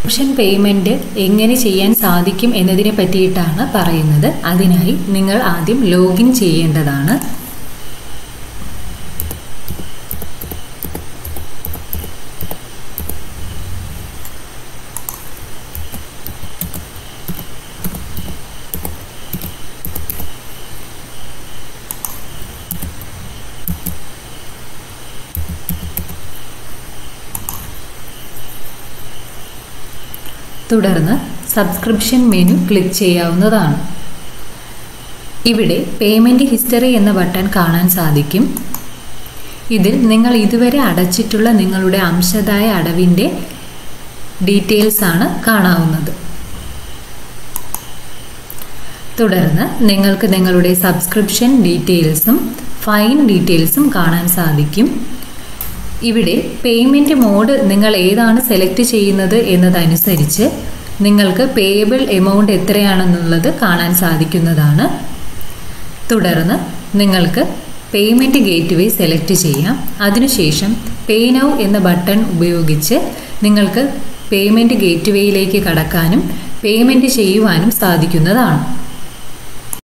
option payment എങ്ങനെ ചെയ്യാൻ സാധിക്കും എന്നതിനെ പറ്റിയിട്ടാണ് പറയുന്നത് അതിനായി നിങ്ങൾ ആദ്യം ലോഗിൻ ചെയ്യേണ്ടതാണ് തുടർന്ന് സബ്സ്ക്രിപ്ഷൻ മെനു ക്ലിക്ക് ചെയ്യാവുന്നതാണ് ഇവിടെ പേയ്മെൻറ്റ് ഹിസ്റ്ററി എന്ന ബട്ടൺ കാണാൻ സാധിക്കും ഇതിൽ നിങ്ങൾ ഇതുവരെ അടച്ചിട്ടുള്ള നിങ്ങളുടെ അംശദായ അടവിൻ്റെ ഡീറ്റെയിൽസ് ആണ് കാണാവുന്നത് തുടർന്ന് നിങ്ങൾക്ക് നിങ്ങളുടെ സബ്സ്ക്രിപ്ഷൻ ഡീറ്റെയിൽസും ഫൈൻ ഡീറ്റെയിൽസും കാണാൻ സാധിക്കും ഇവിടെ പേയ്മെൻറ്റ് മോഡ് നിങ്ങൾ ഏതാണ് സെലക്ട് ചെയ്യുന്നത് എന്നതനുസരിച്ച് നിങ്ങൾക്ക് പേയബിൾ എമൗണ്ട് എത്രയാണെന്നുള്ളത് കാണാൻ സാധിക്കുന്നതാണ് തുടർന്ന് നിങ്ങൾക്ക് പേയ്മെൻറ്റ് ഗേറ്റ്വേ സെലക്ട് ചെയ്യാം അതിനുശേഷം പേ നൗ എന്ന ബട്ടൺ ഉപയോഗിച്ച് നിങ്ങൾക്ക് പേയ്മെൻറ്റ് ഗേറ്റ്വേയിലേക്ക് കടക്കാനും പേയ്മെൻറ്റ് ചെയ്യുവാനും സാധിക്കുന്നതാണ്